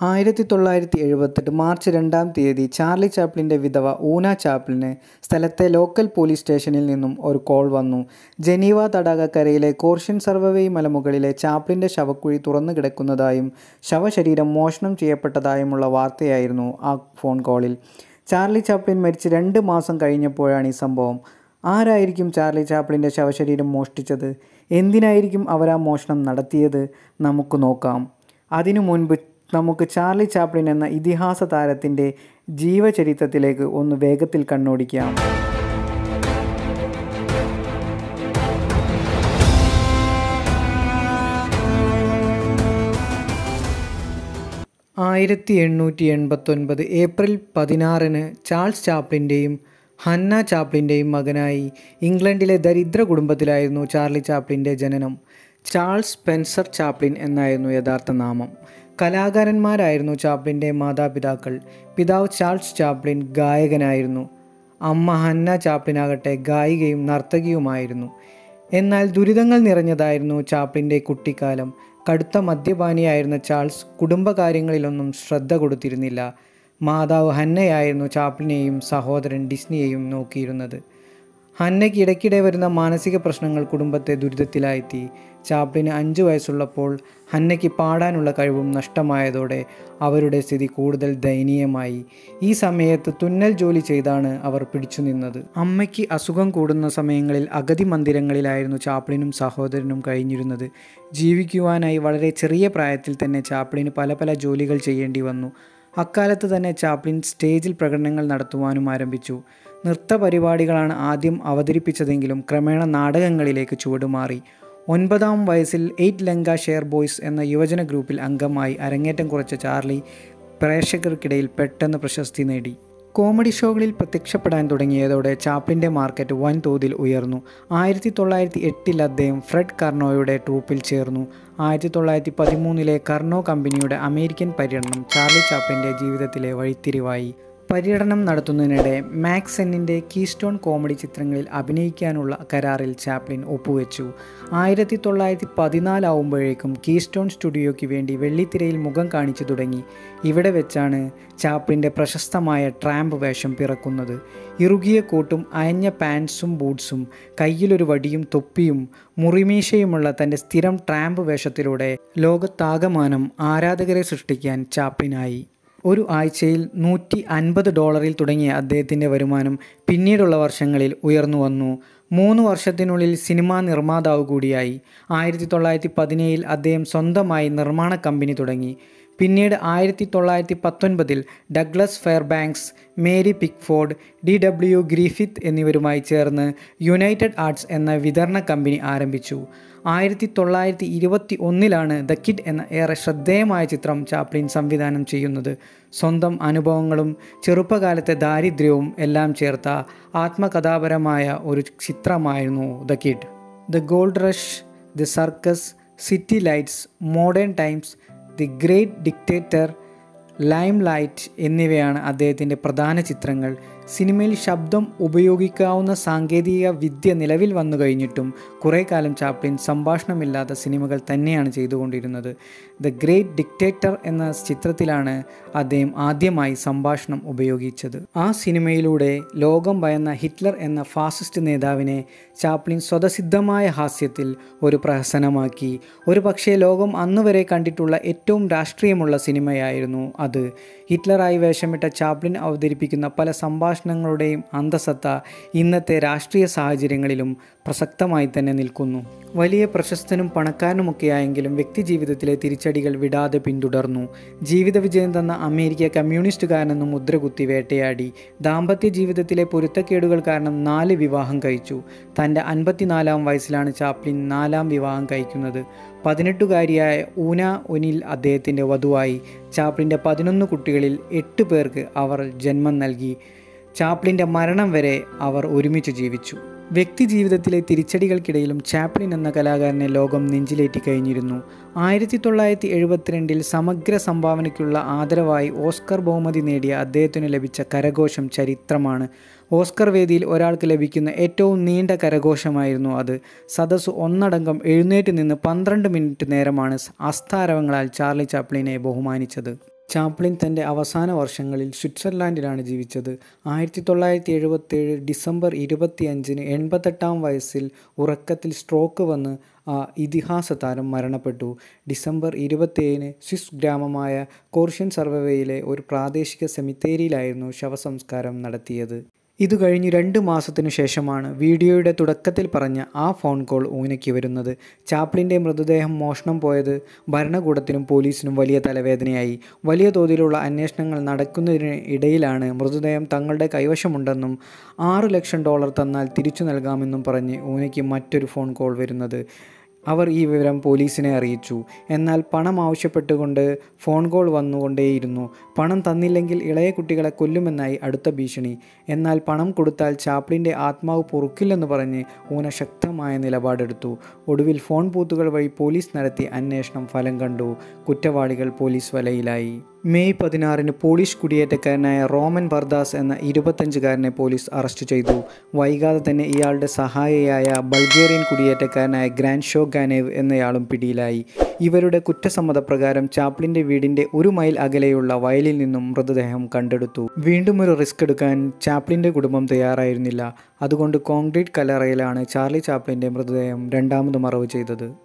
ആയിരത്തി തൊള്ളായിരത്തി എഴുപത്തെട്ട് മാർച്ച് രണ്ടാം തീയതി ചാർലി ചാപ്ലിൻ്റെ വിധവ ഊന ചാപ്ലിന് സ്ഥലത്തെ ലോക്കൽ പോലീസ് സ്റ്റേഷനിൽ നിന്നും ഒരു കോൾ വന്നു ജനീവ തടാകക്കരയിലെ കോർഷ്യൻ സർവവേ മലമുകളിലെ ചാപ്ലിൻ്റെ ശവക്കുഴി തുറന്നു കിടക്കുന്നതായും ശവശരീരം മോഷണം ചെയ്യപ്പെട്ടതായുമുള്ള വാർത്തയായിരുന്നു ആ ഫോൺ കോളിൽ ചാർലി ചാപ്ലിൻ മരിച്ച് രണ്ട് മാസം കഴിഞ്ഞപ്പോഴാണ് ഈ സംഭവം ആരായിരിക്കും ചാർലി ചാപ്ലിൻ്റെ ശവശരീരം മോഷ്ടിച്ചത് എന്തിനായിരിക്കും അവർ ആ മോഷണം നടത്തിയത് നമുക്ക് നോക്കാം അതിനു മുൻപ് നമുക്ക് ചാർലി ചാപ്ലിൻ എന്ന ഇതിഹാസ താരത്തിൻ്റെ ജീവചരിത്രത്തിലേക്ക് ഒന്ന് വേഗത്തിൽ കണ്ണോടിക്കാം ആയിരത്തി എണ്ണൂറ്റി എൺപത്തൊൻപത് ഏപ്രിൽ പതിനാറിന് ചാൾസ് ചാപ്ലിൻ്റെയും ഹന്ന ചാപ്ലിൻ്റെയും മകനായി ഇംഗ്ലണ്ടിലെ ദരിദ്ര കുടുംബത്തിലായിരുന്നു ചാർലി ചാപ്ലിൻ്റെ ജനനം ചാൾസ് സ്പെൻസർ ചാപ്ലിൻ എന്നായിരുന്നു യഥാർത്ഥ നാമം കലാകാരന്മാരായിരുന്നു ചാപ്ലിൻ്റെ മാതാപിതാക്കൾ പിതാവ് ചാൾസ് ചാപ്ലിൻ ഗായകനായിരുന്നു അമ്മ ഹന്ന ചാപ്ലിനാകട്ടെ ഗായികയും നർത്തകിയുമായിരുന്നു എന്നാൽ ദുരിതങ്ങൾ നിറഞ്ഞതായിരുന്നു ചാപ്ലിൻ്റെ കുട്ടിക്കാലം കടുത്ത മദ്യപാനിയായിരുന്ന ചാൾസ് കുടുംബകാര്യങ്ങളിലൊന്നും ശ്രദ്ധ കൊടുത്തിരുന്നില്ല മാതാവ് ഹന്നയായിരുന്നു ചാപ്ലിനെയും സഹോദരൻ ഡിസ്നിയെയും നോക്കിയിരുന്നത് ഹന്നയ്ക്ക് ഇടയ്ക്കിടെ വരുന്ന മാനസിക പ്രശ്നങ്ങൾ കുടുംബത്തെ ദുരിതത്തിലായെത്തി ചാപ്ലിന് അഞ്ച് വയസ്സുള്ളപ്പോൾ ഹന്നയ്ക്ക് പാടാനുള്ള കഴിവും നഷ്ടമായതോടെ അവരുടെ സ്ഥിതി കൂടുതൽ ദയനീയമായി ഈ സമയത്ത് തുന്നൽ ജോലി ചെയ്താണ് അവർ പിടിച്ചു നിന്നത് അമ്മയ്ക്ക് അസുഖം കൂടുന്ന സമയങ്ങളിൽ അഗതി മന്ദിരങ്ങളിലായിരുന്നു ചാപ്ലിനും സഹോദരനും കഴിഞ്ഞിരുന്നത് ജീവിക്കുവാനായി വളരെ ചെറിയ പ്രായത്തിൽ തന്നെ ചാപ്ലിന് പല പല ജോലികൾ ചെയ്യേണ്ടി വന്നു അക്കാലത്ത് തന്നെ ചാപ്ലിൻ സ്റ്റേജിൽ പ്രകടനങ്ങൾ നടത്തുവാനും ആരംഭിച്ചു നൃത്ത പരിപാടികളാണ് ആദ്യം അവതരിപ്പിച്ചതെങ്കിലും ക്രമേണ നാടകങ്ങളിലേക്ക് ചുവടുമാറി ഒൻപതാം വയസ്സിൽ എയ്റ്റ് ലങ്ക ഷെയർ ബോയ്സ് എന്ന യുവജന ഗ്രൂപ്പിൽ അംഗമായി അരങ്ങേറ്റം കുറിച്ച ചാർലി പ്രേക്ഷകർക്കിടയിൽ പെട്ടെന്ന് പ്രശസ്തി നേടി കോമഡി ഷോകളിൽ പ്രത്യക്ഷപ്പെടാൻ തുടങ്ങിയതോടെ ചാപ്ലിൻ്റെ മാർക്കറ്റ് വൻതോതിൽ ഉയർന്നു ആയിരത്തി തൊള്ളായിരത്തി എട്ടിൽ അദ്ദേഹം ഫ്രെഡ് കർണോയുടെ ട്രൂപ്പിൽ ചേർന്നു ആയിരത്തി തൊള്ളായിരത്തി പതിമൂന്നിലെ കർണോ കമ്പനിയുടെ അമേരിക്കൻ പര്യടനം ചാർലി ചാപ്ലിൻ്റെ ജീവിതത്തിലെ വഴിത്തിരിവായി പര്യടനം നടത്തുന്നതിനിടെ മാക്സെന്നിൻ്റെ കീസ്റ്റോൺ കോമഡി ചിത്രങ്ങളിൽ അഭിനയിക്കാനുള്ള കരാറിൽ ചാപ്ലിൻ ഒപ്പുവെച്ചു ആയിരത്തി തൊള്ളായിരത്തി പതിനാലാവുമ്പോഴേക്കും കീസ്റ്റോൺ സ്റ്റുഡിയോയ്ക്ക് വേണ്ടി വെള്ളിത്തിരയിൽ മുഖം കാണിച്ചു തുടങ്ങി ഇവിടെ വെച്ചാണ് ചാപ്ലിൻ്റെ പ്രശസ്തമായ ട്രാമ്പ് വേഷം പിറക്കുന്നത് ഇറുകിയ കോട്ടും അയഞ്ഞ പാൻസും ബൂട്ട്സും കയ്യിലൊരു വടിയും തൊപ്പിയും മുറിമീശയുമുള്ള തൻ്റെ സ്ഥിരം ട്രാമ്പ് വേഷത്തിലൂടെ ലോകത്താകമാനം ആരാധകരെ സൃഷ്ടിക്കാൻ ചാപ്ലിനായി ഒരു ആഴ്ചയിൽ നൂറ്റി അൻപത് ഡോളറിൽ തുടങ്ങിയ അദ്ദേഹത്തിൻ്റെ വരുമാനം പിന്നീടുള്ള വർഷങ്ങളിൽ ഉയർന്നു വന്നു മൂന്ന് വർഷത്തിനുള്ളിൽ സിനിമാ നിർമ്മാതാവ് കൂടിയായി ആയിരത്തി തൊള്ളായിരത്തി പതിനേഴിൽ അദ്ദേഹം സ്വന്തമായി നിർമ്മാണ കമ്പനി തുടങ്ങി പിന്നീട് ആയിരത്തി തൊള്ളായിരത്തി പത്തൊൻപതിൽ Douglas Fairbanks Mary Pickford D W Griffith എന്നിവരുമായി ചേർന്ന് യുണൈറ്റഡ് ആർട്സ് എന്ന വിതരണ കമ്പനി ആരംഭിച്ചു ആയിരത്തി തൊള്ളായിരത്തി ഇരുപത്തി ഒന്നിലാണ് ദ കിഡ് എന്ന ഏറെ ശ്രദ്ധേയമായ ചിത്രം ചാപ്ലിൻ സംവിധാനം ചെയ്യുന്നത് സ്വന്തം അനുഭവങ്ങളും ചെറുപ്പകാലത്തെ ദാരിദ്ര്യവും എല്ലാം ചേർത്ത ആത്മകഥാപരമായ ഒരു ചിത്രമായിരുന്നു The Kid The Gold Rush The Circus City Lights Modern Times The Great Dictator Limelight എന്നിവയാണ് അദ്ദേഹത്തിൻ്റെ പ്രധാന ചിത്രങ്ങൾ സിനിമയിൽ ശബ്ദം ഉപയോഗിക്കാവുന്ന സാങ്കേതിക വിദ്യ നിലവിൽ വന്നു കഴിഞ്ഞിട്ടും കുറേ കാലം ചാപ്ലിൻ സംഭാഷണമില്ലാത്ത സിനിമകൾ തന്നെയാണ് ചെയ്തുകൊണ്ടിരുന്നത് ദ ഗ്രേറ്റ് ഡിക്റ്റേറ്റർ എന്ന ചിത്രത്തിലാണ് അദ്ദേഹം ആദ്യമായി സംഭാഷണം ഉപയോഗിച്ചത് ആ സിനിമയിലൂടെ ലോകം ഭയന്ന ഹിറ്റ്ലർ എന്ന ഫാസിസ്റ്റ് നേതാവിനെ ചാപ്ലിൻ സ്വതസിദ്ധമായ ഹാസ്യത്തിൽ ഒരു പ്രഹസനമാക്കി ഒരു പക്ഷേ ലോകം അന്നുവരെ കണ്ടിട്ടുള്ള ഏറ്റവും രാഷ്ട്രീയമുള്ള സിനിമയായിരുന്നു അത് ഹിറ്റ്ലറായി വേഷമിട്ട ചാപ്ലിൻ അവതരിപ്പിക്കുന്ന പല സംഭാഷണങ്ങളുടെയും അന്തസത്ത ഇന്നത്തെ രാഷ്ട്രീയ സാഹചര്യങ്ങളിലും പ്രസക്തമായി തന്നെ നിൽക്കുന്നു വലിയ പ്രശസ്തനും പണക്കാരനുമൊക്കെയായെങ്കിലും വ്യക്തിജീവിതത്തിലെ തിരിച്ചടികൾ വിടാതെ പിന്തുടർന്നു ജീവിത വിജയം തന്ന അമേരിക്ക കമ്മ്യൂണിസ്റ്റുകാരനെന്നും മുദ്രകുത്തി വേട്ടയാടി ദാമ്പത്യ ജീവിതത്തിലെ പൊരുത്തക്കേടുകൾ കാരണം നാല് വിവാഹം കഴിച്ചു തൻ്റെ അൻപത്തിനാലാം വയസ്സിലാണ് ചാപ്ലിൻ നാലാം വിവാഹം കഴിക്കുന്നത് പതിനെട്ടുകാരിയായ ഊന ഒനിൽ അദ്ദേഹത്തിൻ്റെ വധുവായി ചാപ്ലിൻ്റെ പതിനൊന്ന് കുട്ടികളിൽ എട്ട് പേർക്ക് അവർ ജന്മം നൽകി ചാപ്ലിൻ്റെ മരണം വരെ അവർ ഒരുമിച്ച് ജീവിച്ചു വ്യക്തി ജീവിതത്തിലെ തിരിച്ചടികൾക്കിടയിലും ചാപ്ലിൻ എന്ന കലാകാരനെ ലോകം നെഞ്ചിലേറ്റി കഴിഞ്ഞിരുന്നു ആയിരത്തി തൊള്ളായിരത്തി എഴുപത്തിരണ്ടിൽ സമഗ്ര സംഭാവനയ്ക്കുള്ള ആദരവായി ഓസ്കർ ബഹുമതി നേടിയ അദ്ദേഹത്തിന് ലഭിച്ച കരഘോഷം ചരിത്രമാണ് ഓസ്കർ വേദിയിൽ ഒരാൾക്ക് ലഭിക്കുന്ന ഏറ്റവും നീണ്ട കരഘോഷമായിരുന്നു അത് സദസ്സ് ഒന്നടങ്കം എഴുന്നേറ്റ് നിന്ന് പന്ത്രണ്ട് മിനിറ്റ് നേരമാണ് അസ്ഥാരവങ്ങളാൽ ചാർലി ചാപ്ലിനെ ബഹുമാനിച്ചത് ചാപ്ലിൻ തൻ്റെ അവസാന വർഷങ്ങളിൽ സ്വിറ്റ്സർലാൻഡിലാണ് ജീവിച്ചത് ആയിരത്തി തൊള്ളായിരത്തി എഴുപത്തേഴ് ഡിസംബർ ഇരുപത്തിയഞ്ചിന് എൺപത്തെട്ടാം വയസ്സിൽ ഉറക്കത്തിൽ സ്ട്രോക്ക് വന്ന് ആ ഇതിഹാസ താരം മരണപ്പെട്ടു ഡിസംബർ ഇരുപത്തേഴിന് സ്വിസ് ഗ്രാമമായ കോർഷ്യൻ സർവവേയിലെ ഒരു പ്രാദേശിക സെമിത്തേരിയിലായിരുന്നു ശവസംസ്കാരം നടത്തിയത് ഇത് കഴിഞ്ഞ് രണ്ട് മാസത്തിനു ശേഷമാണ് വീഡിയോയുടെ തുടക്കത്തിൽ പറഞ്ഞ ആ ഫോൺ കോൾ ഊനയ്ക്ക് വരുന്നത് ചാപ്ലിൻ്റെ മൃതദേഹം മോഷണം പോയത് ഭരണകൂടത്തിനും പോലീസിനും വലിയ തലവേദനയായി വലിയ തോതിലുള്ള അന്വേഷണങ്ങൾ നടക്കുന്നതിന് ഇടയിലാണ് മൃതദേഹം തങ്ങളുടെ കൈവശമുണ്ടെന്നും ആറ് ലക്ഷം ഡോളർ തന്നാൽ തിരിച്ചു നൽകാമെന്നും പറഞ്ഞ് ഊനയ്ക്ക് മറ്റൊരു ഫോൺ കോൾ വരുന്നത് അവർ ഈ വിവരം പോലീസിനെ അറിയിച്ചു എന്നാൽ പണം ആവശ്യപ്പെട്ടുകൊണ്ട് ഫോൺ കോൾ വന്നുകൊണ്ടേയിരുന്നു പണം തന്നില്ലെങ്കിൽ ഇളയ കുട്ടികളെ കൊല്ലുമെന്നായി അടുത്ത ഭീഷണി എന്നാൽ പണം കൊടുത്താൽ ചാപ്ലിൻ്റെ ആത്മാവ് പൊറുക്കില്ലെന്ന് പറഞ്ഞ് ഊന ശക്തമായ നിലപാടെടുത്തു ഒടുവിൽ ഫോൺ ബൂത്തുകൾ വഴി പോലീസ് നടത്തി അന്വേഷണം ഫലം കണ്ടു കുറ്റവാളികൾ പോലീസ് വലയിലായി മെയ് പതിനാറിന് പോളിഷ് കുടിയേറ്റക്കാരനായ റോമൻ ബർദാസ് എന്ന ഇരുപത്തഞ്ചുകാരനെ പോലീസ് അറസ്റ്റ് ചെയ്തു വൈകാതെ തന്നെ ഇയാളുടെ സഹായിയായ ബൾഗേറിയൻ കുടിയേറ്റക്കാരനായ ഗ്രാൻഡ് ഷോ ഗാനേവ് എന്നയാളും പിടിയിലായി ഇവരുടെ കുറ്റസമ്മതപ്രകാരം ചാപ്ലിൻ്റെ വീടിൻ്റെ ഒരു മൈൽ അകലെയുള്ള വയലിൽ നിന്നും മൃതദേഹം കണ്ടെടുത്തു വീണ്ടും ഒരു റിസ്ക് എടുക്കാൻ ചാപ്ലിൻ്റെ കുടുംബം തയ്യാറായിരുന്നില്ല അതുകൊണ്ട് കോൺക്രീറ്റ് കല്ലറയിലാണ് ചാർലി ചാപ്ലിൻ്റെ മൃതദേഹം രണ്ടാമത് മറവ് ചെയ്തത്